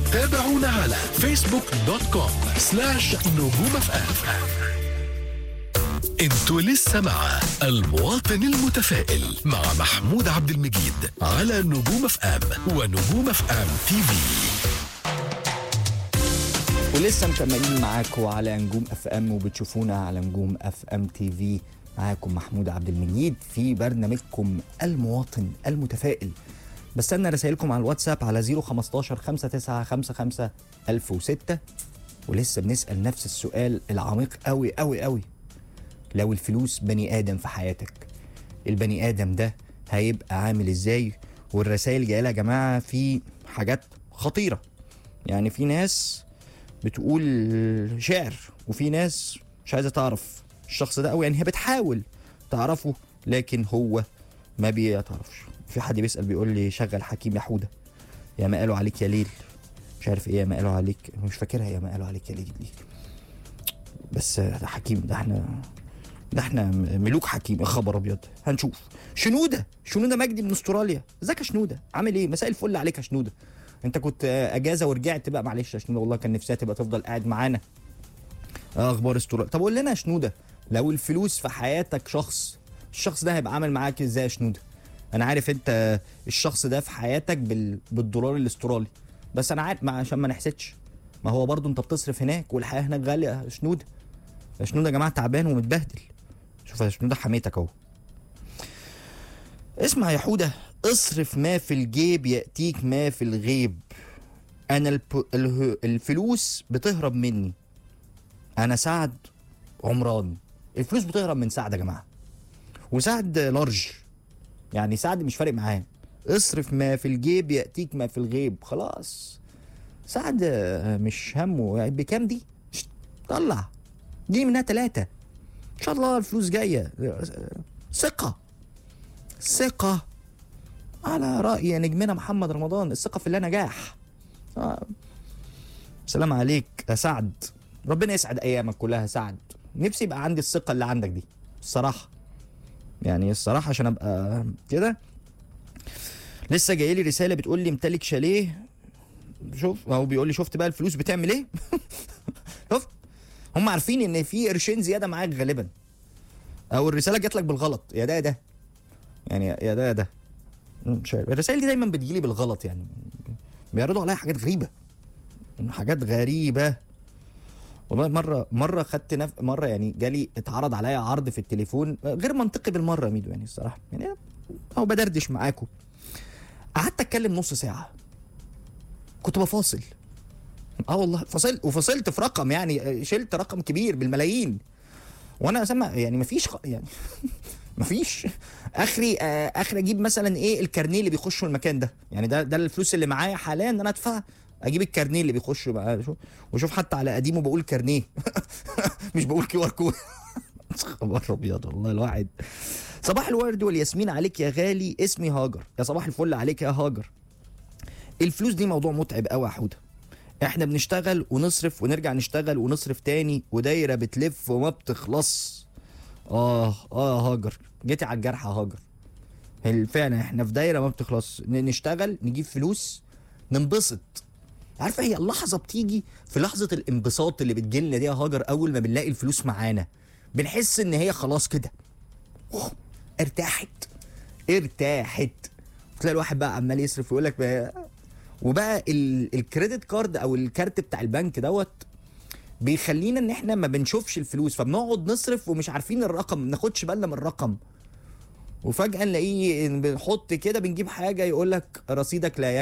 تابعونا على فيسبوك دوت كوم سلاش نجوم اف ام انتوا لسه مع المواطن المتفائل مع محمود عبد المجيد على نجوم اف ام ونجوم اف ام تي في ولسه مكملين معاكم على نجوم اف ام وبتشوفونا على نجوم اف ام تي في معاكم محمود عبد المجيد في برنامجكم المواطن المتفائل بستنى رسائلكم على الواتساب على 015 5955 1006 ولسه بنسال نفس السؤال العميق قوي قوي قوي لو الفلوس بني ادم في حياتك البني ادم ده هيبقى عامل ازاي والرسائل جايه يا جماعه في حاجات خطيره يعني في ناس بتقول شعر وفي ناس مش عايزه تعرف الشخص ده قوي يعني هي بتحاول تعرفه لكن هو ما بيعرفش في حد بيسال بيقول لي شغل حكيم يا حوده يا ما قالوا عليك يا ليل مش عارف ايه يا ما قالوا عليك مش فاكرها يا ما قالوا عليك يا ليل دي بس ده حكيم ده احنا ده احنا ملوك حكيم يا خبر ابيض هنشوف شنوده شنوده مجدي من استراليا ازيك يا شنوده عامل ايه مساء الفل عليك يا شنوده انت كنت آه، اجازه ورجعت بقى معلش يا شنوده والله كان نفسها تبقى تفضل قاعد معانا آه، اخبار استراليا طب قول لنا يا شنوده لو الفلوس في حياتك شخص الشخص ده هيبقى عامل معاك ازاي يا شنوده انا عارف انت الشخص ده في حياتك بال... بالدولار الاسترالي بس انا عارف ما عشان ما نحسدش ما هو برضو انت بتصرف هناك والحياه هناك غاليه يا شنوده يا شنوده يا جماعه تعبان ومتبهدل شوف يا شنوده حميتك اهو اسمع يا حوده اصرف ما في الجيب ياتيك ما في الغيب انا الب... اله- الفلوس بتهرب مني انا سعد عمران الفلوس بتهرب من سعد يا جماعه وسعد لارج يعني سعد مش فارق معاه اصرف ما في الجيب ياتيك ما في الغيب خلاص سعد آه، مش همه يعني بكام دي شت، طلع دي منها ثلاثة ان شاء الله الفلوس جاية آه، ثقة ثقة على رأي نجمنا محمد رمضان الثقة في الله نجاح آه. سلام عليك يا سعد ربنا يسعد ايامك كلها سعد نفسي يبقى عندي الثقة اللي عندك دي الصراحة يعني الصراحة عشان ابقى كده لسه جاي لي رسالة بتقول لي امتلك شاليه شوف هو بيقول لي شفت بقى الفلوس بتعمل ايه شفت هم عارفين ان في قرشين زيادة معاك غالبا او الرسالة جات لك بالغلط يا ده يا ده يعني يا ده يا ده مش عارف الرسائل دي دايما بتجيلي بالغلط يعني بيعرضوا عليا حاجات غريبة حاجات غريبة والله مرة مرة خدت نف... مرة يعني جالي اتعرض عليا عرض في التليفون غير منطقي بالمرة يا ميدو يعني الصراحة يعني أو بدردش معاكم قعدت أتكلم نص ساعة كنت بفاصل اه والله فصلت وفصلت في رقم يعني شلت رقم كبير بالملايين وانا سامع يعني مفيش خ... يعني مفيش اخري آه اخري اجيب مثلا ايه الكارنيه اللي بيخشوا المكان ده يعني ده ده الفلوس اللي معايا حاليا ان انا ادفع اجيب الكارنيه اللي بيخش بقى شوف وشوف حتى على قديمه بقول كارنيه مش بقول كيو ار كود خبر ابيض والله الواحد صباح الورد والياسمين عليك يا غالي اسمي هاجر يا صباح الفل عليك يا هاجر الفلوس دي موضوع متعب قوي يا حوده احنا بنشتغل ونصرف ونرجع نشتغل ونصرف تاني ودايره بتلف وما بتخلص اه اه يا هاجر جيتي على الجرح يا هاجر هل- فعلا احنا في دايره ما بتخلص ن- نشتغل نجيب فلوس ننبسط عارفه هي اللحظه بتيجي في لحظه الانبساط اللي بتجيلنا دي يا هاجر اول ما بنلاقي الفلوس معانا بنحس ان هي خلاص كده أوه، ارتاحت ارتاحت تلاقي الواحد بقى عمال يصرف ويقول لك بقى وبقى ال- الكريدت كارد او الكارت بتاع البنك دوت بيخلينا ان احنا ما بنشوفش الفلوس فبنقعد نصرف ومش عارفين الرقم ما بناخدش بالنا من الرقم وفجاه نلاقيه بنحط كده بنجيب حاجه يقول لك رصيدك لا